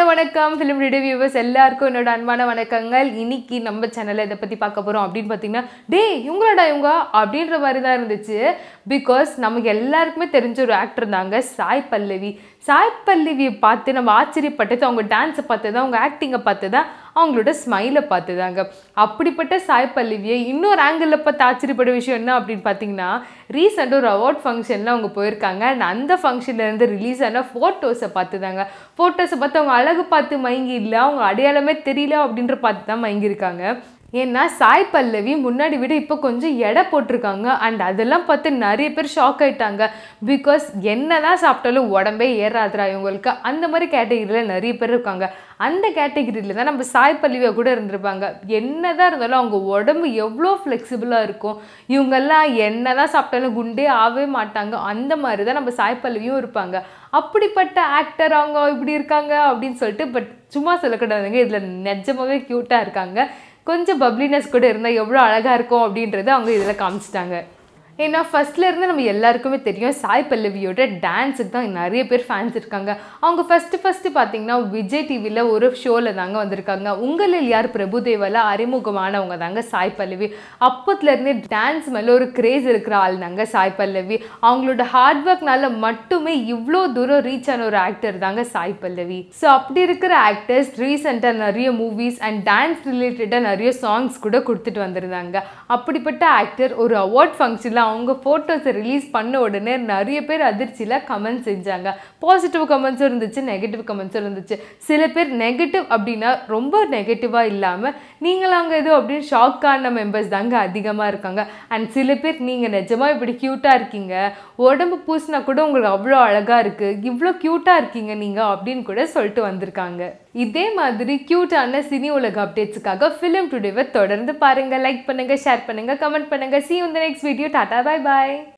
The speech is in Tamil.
வணக்கம் ஃபிலிம் ரிடியூ வியூவர்ஸ் எல்லாருக்கும் என்னோட அன்பான வணக்கங்கள் இன்னைக்கு நம்ம சேனலில் இதை பற்றி பார்க்க போகிறோம் அப்படின்னு பார்த்தீங்கன்னா டேய் இவங்களடா இவங்க அப்படின்ற மாதிரி தான் இருந்துச்சு பிகாஸ் நமக்கு எல்லாருக்குமே தெரிஞ்ச ஒரு ஆக்டர் தாங்க சாய் பல்லவி சாய் பல்லவியை பார்த்து நம்ம ஆச்சரியப்பட்டது அவங்க டான்ஸை பார்த்து தான் அவங்க ஆக்டிங்கை பார்த்து தான் அவங்களோட ஸ்மைலை பார்த்து தாங்க அப்படிப்பட்ட சாய் பல்லவியை இன்னொரு ஆங்கிளில் பார்த்து ஆச்சரியப்பட விஷயம் என்ன அப்படின்னு பார்த்தீங்கன்னா ரீசெண்டாக ஒரு அவார்ட் ஃபங்க்ஷனில் அவங்க போயிருக்காங்க அண்ட் அந்த ஃபங்க்ஷன்லேருந்து ரிலீஸ் ஆன ஃபோட்டோஸை பார்த்து தாங்க ஃபோட்டோஸை பார்த்து அவங்க அழகு பார்த்து மயங்கி இல்லை அவங்க அடையாளமே தெரியல அப்படின்ற பார்த்து தான் மயங்கியிருக்காங்க ஏன்னா சாய் பல்லவி முன்னாடி விட இப்போ கொஞ்சம் எடை போட்டிருக்காங்க அண்ட் அதெல்லாம் பார்த்து நிறைய பேர் ஷாக் ஆயிட்டாங்க பிகாஸ் என்ன தான் சாப்பிட்டாலும் உடம்பே ஏறாதுரா இவங்களுக்கு அந்த மாதிரி கேட்டகிரியில் நிறைய பேர் இருக்காங்க அந்த கேட்டகிரியில் தான் நம்ம சாய் பல்லவியாக கூட இருந்திருப்பாங்க என்ன தான் இருந்தாலும் அவங்க உடம்பு எவ்வளோ ஃப்ளெக்சிபிளாக இருக்கும் இவங்கெல்லாம் என்ன தான் சாப்பிட்டாலும் குண்டே ஆகவே மாட்டாங்க அந்த மாதிரி தான் நம்ம சாய் பல்லவியும் இருப்பாங்க அப்படிப்பட்ட ஆக்டர் அவங்க இப்படி இருக்காங்க அப்படின்னு சொல்லிட்டு பட் சும்மா சொல்லக்கூடாதுங்க இதில் நிஜமாவே க்யூட்டாக இருக்காங்க கொஞ்சம் பப்ளினஸ் கூட இருந்தால் எவ்வளோ அழகாக இருக்கும் அப்படின்றத அவங்க இதில் காமிச்சிட்டாங்க ஏன்னா ஃபஸ்ட்ல இருந்து நம்ம எல்லாருக்குமே தெரியும் சாய் பல்லவியோட டான்ஸுக்கு தான் நிறைய பேர் ஃபேன்ஸ் இருக்காங்க அவங்க ஃபஸ்ட்டு ஃபஸ்ட்டு பார்த்தீங்கன்னா விஜய் டிவியில் ஒரு ஷோவில் தாங்க வந்திருக்காங்க உங்களில் யார் பிரபுதேவால அறிமுகமானவங்க தாங்க சாய் பல்லவி அப்போத்துலேருந்தே டான்ஸ் மேலே ஒரு கிரேஸ் இருக்கிற ஆள் தாங்க சாய் பல்லவி அவங்களோட ஹார்ட் ஒர்க்னால மட்டுமே இவ்வளோ தூரம் ரீச் ஆன ஒரு ஆக்டர் தாங்க சாய் பல்லவி ஸோ அப்படி இருக்கிற ஆக்டர்ஸ் ரீசெண்டாக நிறைய மூவிஸ் அண்ட் டான்ஸ் ரிலேட்டடாக நிறைய சாங்ஸ் கூட கொடுத்துட்டு வந்திருந்தாங்க அப்படிப்பட்ட ஆக்டர் ஒரு அவார்ட் ஃபங்க்ஷனில் அவங்க ஃபோட்டோஸை ரிலீஸ் பண்ண உடனே நிறைய பேர் அதிர்ச்சியில் கமெண்ட் செஞ்சாங்க பாசிட்டிவ் கமெண்ட்ஸும் இருந்துச்சு நெகட்டிவ் கமெண்ட்ஸும் இருந்துச்சு சில பேர் நெகட்டிவ் அப்படின்னா ரொம்ப நெகட்டிவாக இல்லாமல் நீங்கள் அங்கே எதுவும் அப்படின்னு ஷாக்கான மெம்பர்ஸ் தாங்க அதிகமாக இருக்காங்க அண்ட் சில பேர் நீங்கள் நிஜமாக இப்படி க்யூட்டாக இருக்கீங்க உடம்பு பூசினா கூட உங்களுக்கு அவ்வளோ அழகாக இருக்குது இவ்வளோ க்யூட்டாக இருக்கீங்க நீங்கள் அப்படின்னு கூட சொல்லிட்டு வந்திருக்காங்க இதே மாதிரி க்யூட்டான சினி உலக அப்டேட்ஸுக்காக ஃபிலிம் டுடேவை தொடர்ந்து பாருங்கள் லைக் பண்ணுங்கள் ஷேர் பண்ணுங்கள் கமெண்ட் பண்ணுங்கள் சி இந்த நெக்ஸ்ட் வீடியோ டாட்டா பாய் பாய்